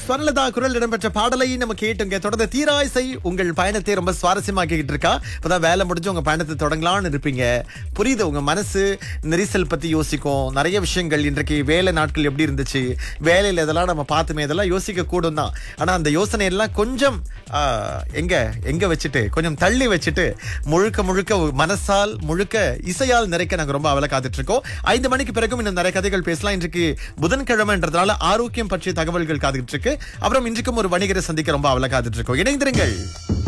ஸ்வர்ணலதா குரல் இடம்பெற்ற பாடலை நம்ம கேட்டுங்க தொடர்ந்து தீராய்சை உங்கள் பயணத்தை ரொம்ப சுவாரஸ்யமாக்கிட்டு இருக்கா இப்பதான் வேலை முடிஞ்சு உங்க பயணத்தை தொடங்கலாம்னு இருப்பீங்க புரியுது உங்க மனசு நெரிசல் பத்தி யோசிக்கும் நிறைய விஷயங்கள் இன்றைக்கு வேலை நாட்கள் எப்படி இருந்துச்சு வேலையில இதெல்லாம் நம்ம பார்த்துமே இதெல்லாம் யோசிக்க கூடும் தான் ஆனா அந்த யோசனை எல்லாம் கொஞ்சம் ஆ, எங்க எங்க வச்சுட்டு கொஞ்சம் தள்ளி வச்சுட்டு முழுக்க முழுக்க மனசால் முழுக்க இசையால் நிறைக்க நாங்க ரொம்ப அவலை காத்துட்டு இருக்கோம் ஐந்து மணிக்கு பிறகும் இன்னும் நிறைய கதைகள் பேசலாம் இன்றைக்கு புதன்கிழமைன்றதுனால ஆரோக்கியம் பற்றிய தகவல்கள் காத்துட்டு இருக்கு அப்புறம் இன்றைக்கும் ஒரு வணிகரை சந்திக்க ரொம்ப அவலை காத்துட்டு இருக்கோம் இணைந்திருங்கள்